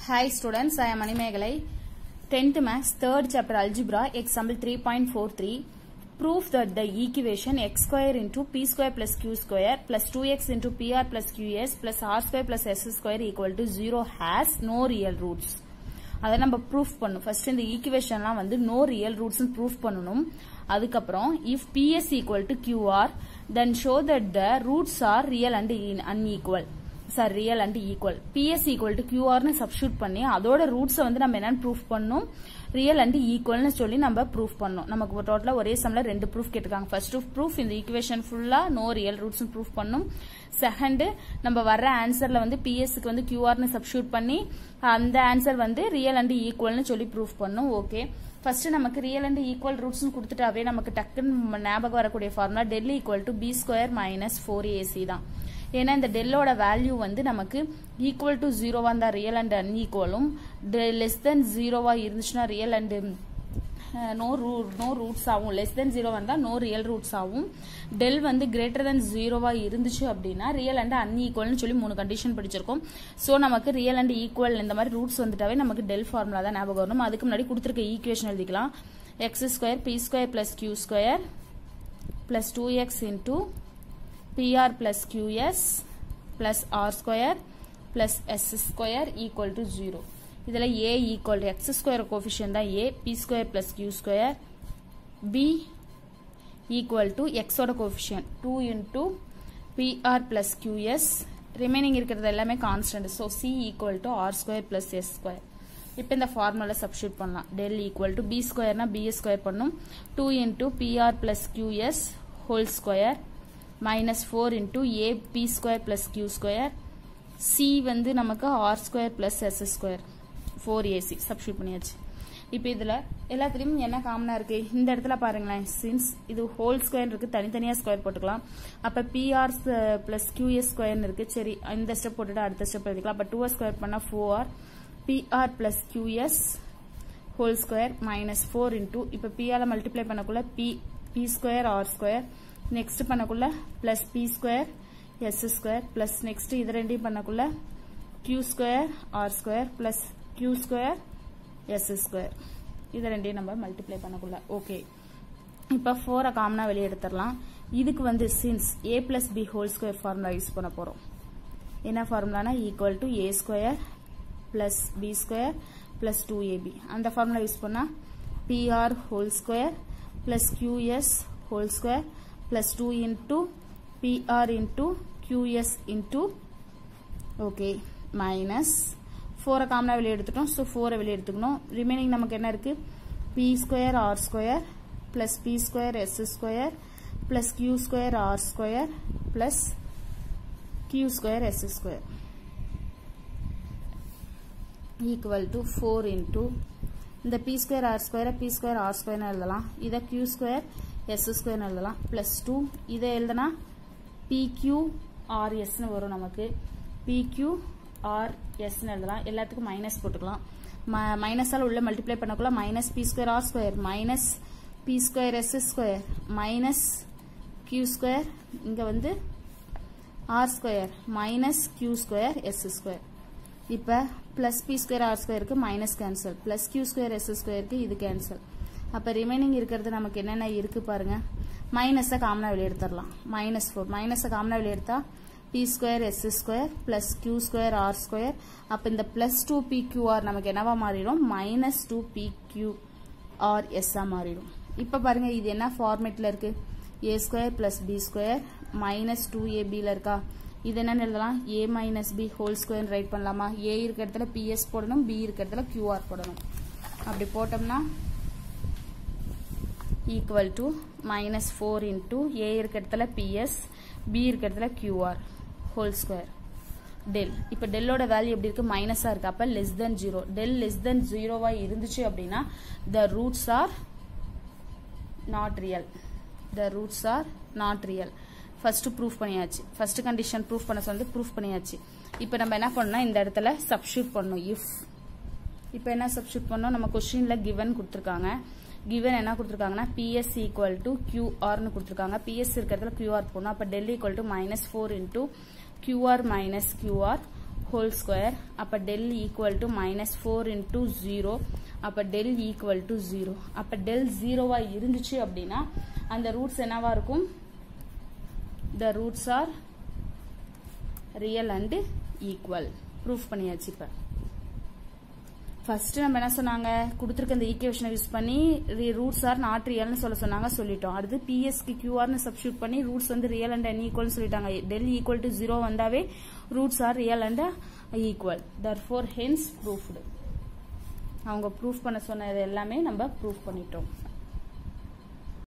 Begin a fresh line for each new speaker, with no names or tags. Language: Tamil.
Hi students, I am Animegalai. 10th Maths, 3rd chapter Algebra, example 3.43. Prove that the equation x square into p square plus q square plus 2x into pr plus qs plus r square plus s square equal to 0 has no real roots. அதை நம்ம ப்ரூஃப் பண்ணும் ஃபர்ஸ்ட் இந்த ஈக்குவேஷன்லாம் வந்து நோ ரியல் ரூட்ஸ் ப்ரூஃப் பண்ணணும் அதுக்கப்புறம் if P S equal to Q R then show that the roots are real and unequal sir real and equal P S equal to கியூஆர்னு சப்ஸ்டியூட் பண்ணி அதோட ரூட்ஸை வந்து நம்ம என்னன்னு ப்ரூஃப் பண்ணணும் ரியல் அண்ட் ஈக்குவல்னு சொல்லி நம்ம ப்ரூஃப் பண்ணணும் நமக்கு டோட்டலா ஒரே சம்ல ரெண்டு ப்ரூஃப் கேட்டிருக்காங்க ஃபர்ஸ்ட் ப்ரூஃப் இந்த ஈக்குவேஷன் ஃபுல்லா நோ ரியல் ரூட்ஸ் ப்ரூஃப் பண்ணும் செகண்ட் நம்ம வர்ற ஆன்சர்ல வந்து பிஎஸ்க்கு வந்து கியூஆர்னு சப்ஸ்டியூட் பண்ணி அந்த ஆன்சர் வந்து ரியல் அண்ட் ஈக்குவல்னு சொல்லி ப்ரூஃப் பண்ணும் ஓகே ஃபர்ஸ்ட் நமக்கு ரியல் அண்ட் ஈக்குவல் ரூட்ஸ் கொடுத்துட்டாவே நமக்கு டக்குன்னு ஞாபகம் வரக்கூடிய formula del equal to B square minus four A C தான் ஏன்னா இந்த டெல்லோட வேல்யூ வந்து நமக்கு ஈக்குவல் டு ஜீரோவா இருந்தா ரியல் அண்ட் அன்ஈக்குவலும் லெஸ் தென் ஜீரோவா இருந்துச்சுன்னா ரியல் அண்ட் நோ ரூ நோ ரூட்ஸ் ஆகும் லெஸ் தென் ஜீரோ வந்தா நோ ரியல் ரூட்ஸ் ஆகும் டெல் வந்து கிரேட்டர் தென் ஜீரோவா இருந்துச்சு அப்படின்னா ரியல் அண்ட் அன்ஈக்குவல்னு சொல்லி மூணு கண்டிஷன் படிச்சிருக்கோம் ஸோ நமக்கு ரியல் அண்ட் ஈக்குவல் இந்த மாதிரி ரூட்ஸ் வந்துட்டாவே நமக்கு டெல் ஃபார்முலா தான் ஞாபகம் வரணும் அதுக்கு முன்னாடி கொடுத்துருக்க ஈக்குவேஷன் எழுதிக்கலாம் X square P square plus Q square plus two X into pr plus qs plus r square plus s square equal to 0 இதில் a equal to x square coefficient தான் a p square plus q square b equal to x ஓட coefficient 2 into pr plus qs remaining இருக்கிறது எல்லாமே constant so c equal to r square plus s square இப்போ இந்த ஃபார்முலா சப்ஸ்டியூட் பண்ணலாம் டெல் ஈக்குவல் டு பி ஸ்கொயர்னா பி ஸ்கொயர் பண்ணும் two into P R plus Q S whole square minus four into A P square plus Q square C வந்து நமக்கு R square plus S square four A C substitute பண்ணியாச்சு இப்போ இதில் எல்லாத்துலேயும் என்ன காமனாக இருக்கு இந்த இடத்துல பாருங்களேன் சின்ஸ் இது ஹோல் ஸ்கொயர் இருக்கு தனித்தனியாக ஸ்கொயர் போட்டுக்கலாம் அப்போ பிஆர் பிளஸ் கியூஎஸ் ஸ்கொயர்னு இருக்கு சரி இந்த ஸ்டெப் போட்டுட்டு அடுத்த ஸ்டெப் எழுதிக்கலாம் அப்போ டூ ஸ்கொயர் பண்ணால் four P R plus Q S whole square minus four into இப்போ பிஆர் மல்டிப்ளை பண்ணக்குள்ள P P square R square next பண்ணக்குள்ள plus B square S square plus next இது ரெண்டையும் பண்ணக்குள்ள Q square R square plus Q square S square இது ரெண்டையும் நம்ம மல்டிப்ளை பண்ணக்குள்ள ஓகே இப்போ ஃபோரை காமனாக வெளியே எடுத்துடலாம் இதுக்கு வந்து since A plus B whole square formula use பண்ண போகிறோம் என்ன ஃபார்முலானா equal to A square plus B square plus two A B அந்த ஃபார்முலா யூஸ் பண்ணால் P R whole square plus Q S whole square plus 2 into PR into QS into okay minus 4 காமனா வெளியே எடுத்துட்டோம் so 4 வெளியே எடுத்துக்கணும் remaining நமக்கு என்ன இருக்கு P square R square plus P square S square plus Q square R square plus Q square S square equal to 4 into இந்த P square R square P square R square எழுதலாம் இதை Q square எஸ் ஸ்கொயர்னு எழுதலாம் ப்ளஸ் டூ இதை எழுதுனா பிக்யூ ஆர்எஸ்னு வரும் நமக்கு பிக்யூ ஆர்எஸ்னு எழுதலாம் எல்லாத்துக்கும் மைனஸ் போட்டுக்கலாம் மைனஸால் உள்ள மல்டிப்ளை பண்ணக்குள்ள minus P square R square minus P square S square minus Q square இங்கே வந்து R square minus Q square S square இப்போ ப்ளஸ் பி ஸ்கொயர் ஆர் ஸ்கொயருக்கு minus cancel plus Q square S ஸ்கொயருக்கு இது கேன்சல் அப்போ ரிமைனிங் இருக்கிறது நமக்கு என்னென்ன இருக்கு பாருங்க மைனஸை காமனாக வெளியே எடுத்துடலாம் மைனஸ் ஃபோர் மைனஸை காமனாக வெளியே எடுத்தா P square S square plus Q square R square அப்போ இந்த பிளஸ் டூ பி கியூஆர் நமக்கு என்னவா மாறிடும் minus two P Q R எஸ்ஸாக மாறிடும் இப்போ பாருங்க இது என்ன ஃபார்மேட்டில் இருக்கு A square plus B square minus two ஏபியில் இருக்கா இது என்னன்னு எழுதலாம் A minus B whole square write பண்ணலாமா ஏ இருக்க இடத்துல பிஎஸ் போடணும் பி இருக்க இடத்துல கியூஆர் போடணும் அப்படி போட்டோம்னா equal to minus four into A இருக்க இடத்துல பிஎஸ் பி இருக்க இடத்துல கியூஆர் ஹோல் ஸ்கொயர் டெல் இப்போ டெல்லோட வேல்யூ எப்படி இருக்கு மைனஸாக இருக்கு அப்போ less than zero del less than ஜீரோவாக இருந்துச்சு அப்படின்னா the roots are not real the roots are not real first proof பண்ணியாச்சு ஃபர்ஸ்ட் கண்டிஷன் ப்ரூஃப் பண்ண சொல்லி ப்ரூஃப் பண்ணியாச்சு இப்போ நம்ம என்ன பண்ணோம் இந்த இடத்துல சப்ஸ்டியூட் பண்ணோம் இஃப் இப்போ என்ன சப்ஸ்டியூட் பண்ணோம் நம்ம கொஸ்டின்ல கிவன் கொடுத்துருக்காங்க கிவன் என்ன கொடுத்துருக்காங்கன்னா பிஎஸ் ஈக்குவல் டு கியூஆர்னு கொடுத்துருக்காங்க பிஎஸ் இருக்கிறதுல கியூஆர் போடணும் அப்போ del equal to minus four into Q R minus Q R whole square அப்போ del equal to minus four into zero அப்போ டெல் ஈக்குவல் டு ஜீரோ அப்போ டெல் ஜீரோவாக இருந்துச்சு அப்படின்னா அந்த ரூட்ஸ் என்னவா இருக்கும் the roots are real and equal proof பண்ணியாச்சு இப்போ ஃபர்ஸ்ட் நம்ம என்ன சொன்னாங்க கொடுத்துருக்க இந்த ஈக்குவேஷனை யூஸ் பண்ணி ரூட்ஸ் ஆர் நாட் ரியல்னு சொல்ல சொன்னாங்க சொல்லிட்டோம் அடுத்து பிஎஸ்க்கு கியூஆர்னு சப்ஸ்டியூட் பண்ணி ரூட்ஸ் வந்து ரியல் அண்ட் அன் ஈக்குவல் சொல்லிட்டாங்க டெல் ஈக்குவல் டு ஜீரோ வந்தாவே roots are real and equal therefore hence proved அவங்க ப்ரூஃப் பண்ண சொன்னது எல்லாமே நம்ம ப்ரூஃப் பண்ணிட்டோம்